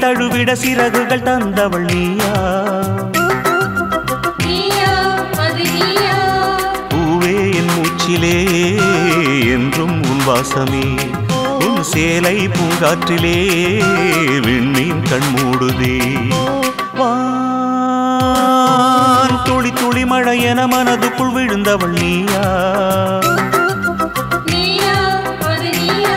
தழுவிட சிறகுகள் தந்தவள் நீயா நீயா அது நீயா பூவே என் மூச்சிலே என்றும் உன் வாசமே உன் சேலை பூங்காற்றிலே விண்மீன் கண் மூடுதே வான் துளி துளி மழை என மனதுக்குள் விழுந்தவள் நீயா நீயா அது நீயா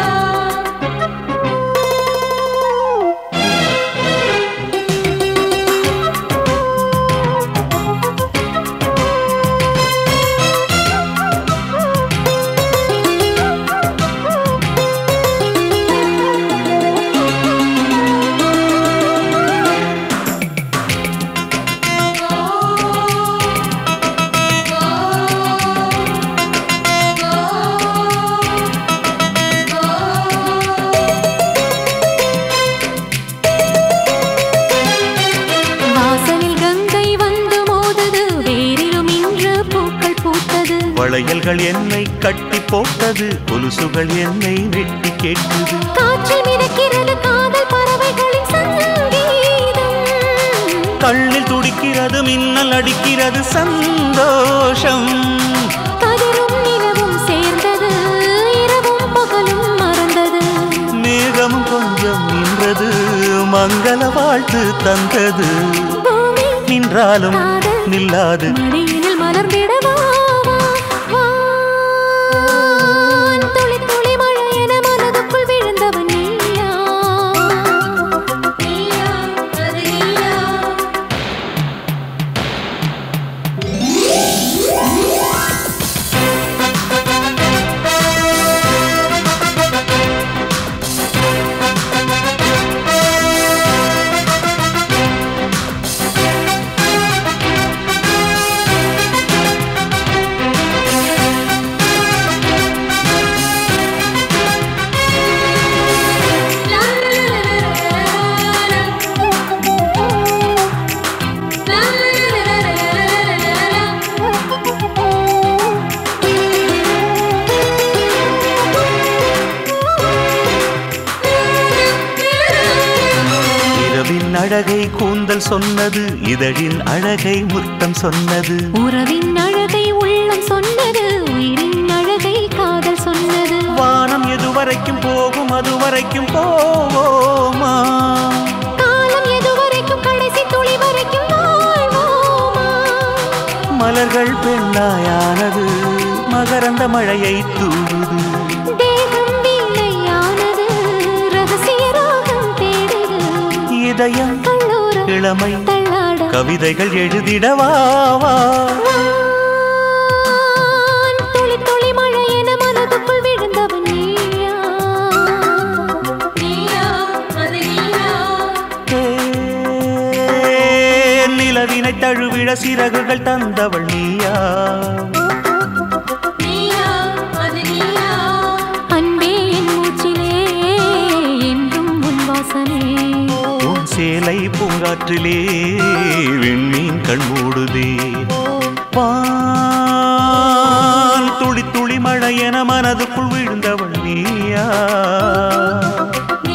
வாசலில் கங்கை வந்து மோதது வேரிலும் இன்று பூக்கள் பூத்தது வளையல்கள் என்னை கட்டி போட்டது கொலுசுகள் என்னை வெட்டி கேட்குது காற்றில் மிதக்கிறது காதல் பறவைகளின் சங்கீதம் கண்ணில் துடிக்கிறது மின்னல் அடிக்கிறது சந்தோஷம் கதிரும் நிலவும் சேர்ந்தது இரவும் பகலும் மறந்தது மேகமும் கொஞ்சம் நின்றது மங்கள வாழ்த்து தந்தது பூமி நின்றாலும் நில்லாது மடியினில் மலர்ந்திடவா வான் துளி துளி மழை என மனதுக்குள் விழுந்தவன் நீயா நீயா அது நீயா லா லா லா லா லா இரவின் அழகை கூந்தல் சொன்னது இதழின் அழகை முத்தம் சொன்னது உறவின் அழகை உள்ளம் சொன்னது உயிரின் அழகை காதல் சொன்னது வானம் எதுவரைக்கும் போகும் அதுவரைக்கும் போவோமா காலம் எதுவரைக்கும் கடைசி துளி வரைக்கும் வாழ்வோமா மலர்கள் பெண்ணாயானது மகரந்த மழையை தூவுது தேகம் வீணையானது ரகசிய ராகம் தேடுது இதயம் கல்லூரம் இளமை தள்ளாட கவிதைகள் எழுதிடவா வா. வான் துளி துளி மழை என மனதுக்குள் விழுந்தவன் நீயா நீயா அது நீயா ஏ, நிலவினை தழுவிட சிறகுகள் தந்தவள் நீயா நீயா அது நீயா அன்பே என் மூச்சிலே என்றும் உன் வாசனை உன் சேலை பூங்காற்றிலே விண்மீன் கண் மூடுதே வான் துளி துளி மழை என மனதுக்குள் விழுந்தவள் நீயா நீயா